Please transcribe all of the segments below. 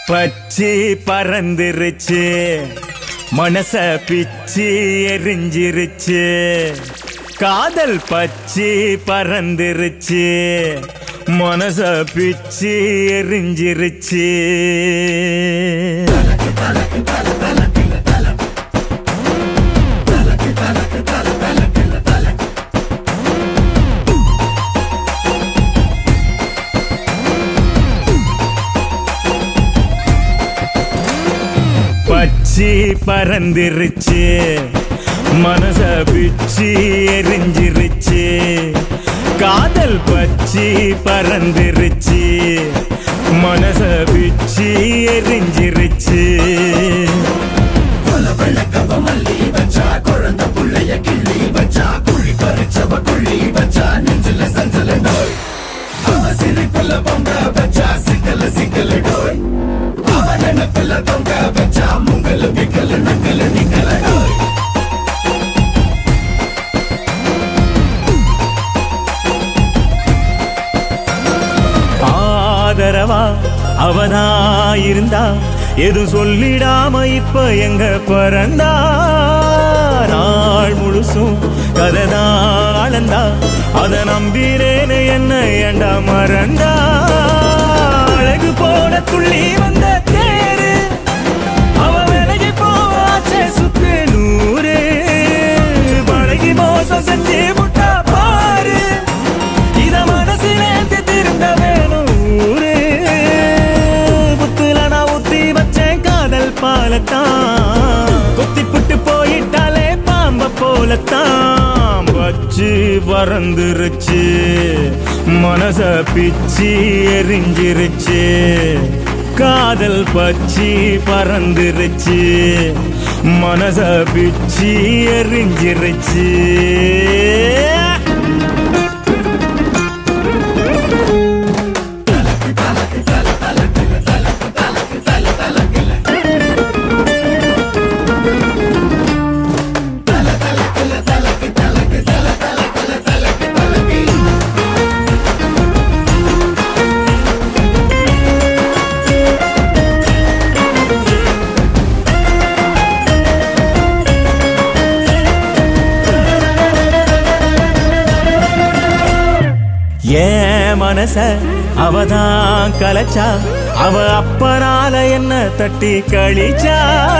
பச்சி பறந்துருச்சு மனச பிச்சு எரிஞ்சிருச்சு காதல் பச்சி பறந்துருச்சு மனச பிச்சு எரிஞ்சிருச்சு பச்சி பறந்துருச்சு மனச பிச்சு எரிஞ்சிருச்சு காதல் பச்சி பறந்துருச்சு மனச பிச்சு எரிஞ்சிருச்சு ஆதரவா அவனா இருந்தா எதுவும் சொல்லிடாம இப்ப எங்க பிறந்தா நாள் முழுசும் கதைதான் அளந்தா அத நம்பினேன்னு என்ன ஏண்டா மறந்தா அழகு போல துள்ளி வந்த தேரு அவ விலகி போவாச்சே சுத்து நூறு பழகி மோசம் செஞ்சு முட்டா பாரு இத மனசிலேந்து திருந்த வேணும் ஊரு புத்துல நான் ஊத்தி வச்சேன் காதல் பாலத்தான் கொத்தி புட்டு போயிட்டாலே பாம்ப போலத்தான் வச்சு பறந்துருச்சு மனச பிச்சு எரிஞ்சிருச்சு காதல் பச்சி பறந்துருச்சு மனச பிச்சு எரிஞ்சிருச்சு ஏன் மனச அவதான் கலைச்சா அவ அப்பனால என்ன தட்டி கழிச்சா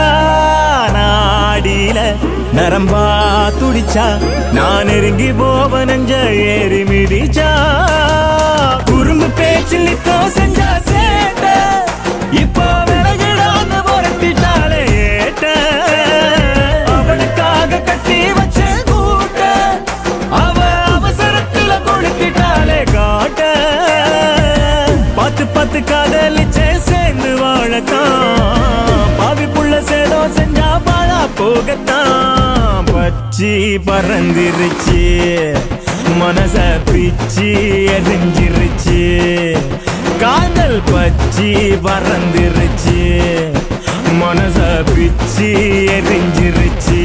நாடியில நரம்பா துடிச்சா நான் நெருங்கி போவ நெஞ்ச ஏறி மிதிச்சா குறும்பு பேச்சில் இப்போ செஞ்சா சேட்ட இப்போ விலகிடாம புரட்டிட்டாலே ஏட்ட அவனுக்காக கட்டி வச்ச கூட்ட அவ அவசரத்துல கொளுத்திட்டாலே காட்ட பத்து பத்து காதலிச்சே சேர்ந்து வாழத்தான் பாவி புள்ள சேதம் செஞ்சா பாழா போகத்தான் பச்சி பறந்துருச்சு மனச பிச்சு எரிஞ்சிருச்சு காதல் பச்சி பறந்துருச்சு மனச பிச்சு எரிஞ்சிருச்சு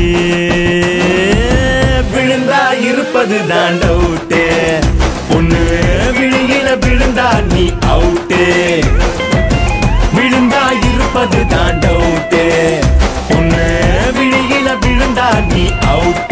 விழுந்தா இருப்பது தான் டவுட்டு பொண்ணு விழுகில விழுந்தா நீ அவுட்டு விழுந்தா இருப்பது தான் டவுட்டு பொண்ணு விழுகில விழுந்தா நீ அவுட்டு